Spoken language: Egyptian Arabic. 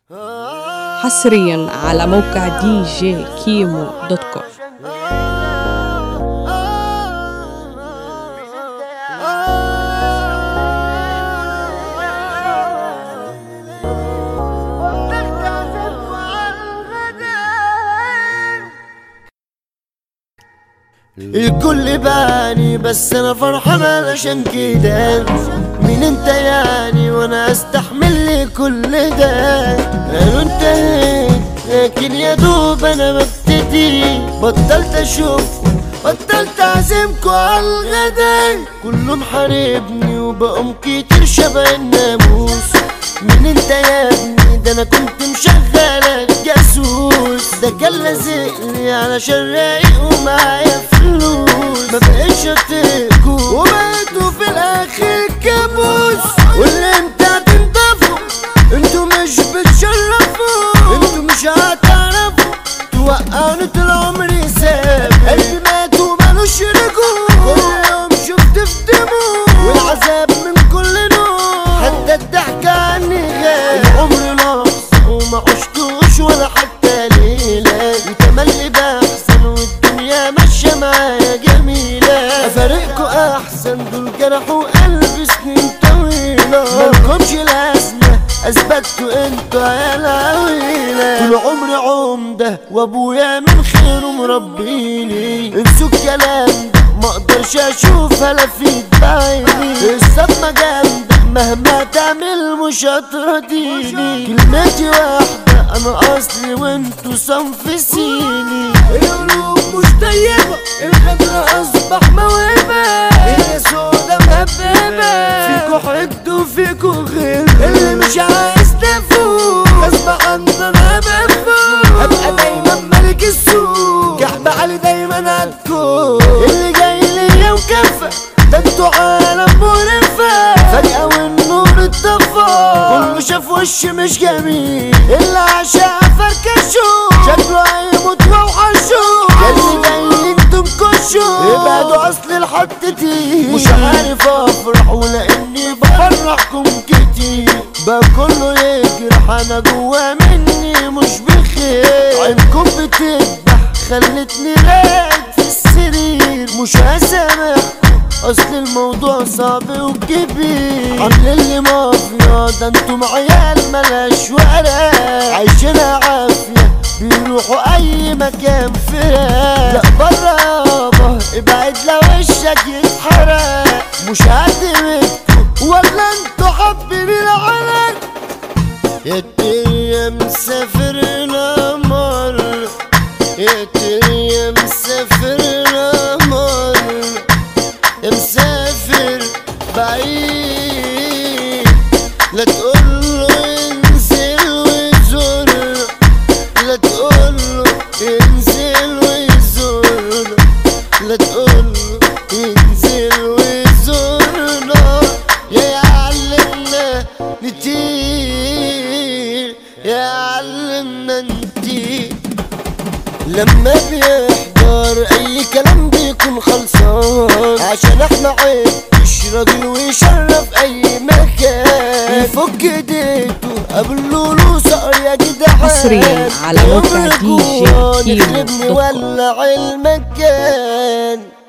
حصريا على موقع دي جي كيمو دوت كوم الكل باني بس انا فرحان علشان كده مين انت يعني وانا استحمل لي كل ده انا انتهيت لكن يا دوب انا ببتدي بطلت اشوف بطلت اعزمكوا على الغدا كله محاربني وبقوم كتير شبه الناموس مين انت يا ابني ده انا كنت مشغلك جاسوس ده كان لازقني علشان رايق ومعايا فلوس ما بقتش اطيقكوا وبقيتوا في الاخر كابوس واللي انت هتنضفوا انتوا مش بتشرفوا انتوا مش هتعرفوا توقعوني طول عمري ساب قلبي مات ومالوش رجوع كل يوم شفت في دموع والعذاب من كل نوع حتى الضحك عني غاب العمر ناقص وما عشتوش ولا حتى ليلة وتملي بأحسن والدنيا ماشية معايا جميلة أفارقكوا أحسن دول جرحوا قلبي سنين طويلة مالكمش لازمة اثبتوا انتوا عيال عويلة طول عمري عمدة وابويا من خيره مربيني انسوا الكلام ده ما اقدرش اشوف هلا في بعيني الصدمة جامدة مهما تعمل مش هترضيني كلمتي واحدة انا اصلي وانتوا صنف سيني القلوب مش طيبة الخبرة اصبح موهبة هي سودا مهببة فيكوا حقد وفيكوا غير اللي مش عايز تفوق غصب عننا انا بفوق هبقى دايما ملك السوق كعب علي دايما هتكون اللي جاي ليا وكفى ده انتوا عالم مرفة فجأة والنور اتطفى كله شاف وشي مش جميل اللي عشاء فركشوا شكله هيموت ووحشوا ياللي جاي انتم كشوا ابعدوا اصل الحطتي مش عارف افرح ولاني بفرحكم كتير بقى كله يجرح انا جوا مني مش بخير عينكم بتذبح خلتني راقد في السرير مش هسامحكم اصل الموضوع صعب وكبير عاملين لي مافيا ده انتم عيال ملاش ورق عايشينها عافيه بيروحوا اي مكان فراق لا برا يابا ابعد لو وشك يتحرق مش هعتمدكوا ولا انتوا حابين العلن يا الدنيا مسافرنا مرة يا الدنيا مسافرنا مرة يا مسافر بعيد لا تقوله انزل وزور لا تقوله انزل وزور لا تقوله انزل وزورنا يا يعلمنا نطير يا يعلمنا نطير لما بيحضر اي كلام بيكون خلصان عشان احنا عيب مش راجل ويشرف اي مكان يفك ايديته قبل له صقر يا جدعان حصرياً على موقع يوم دي جي رجوع كيمو نخربني دوت كوم. ولع المكان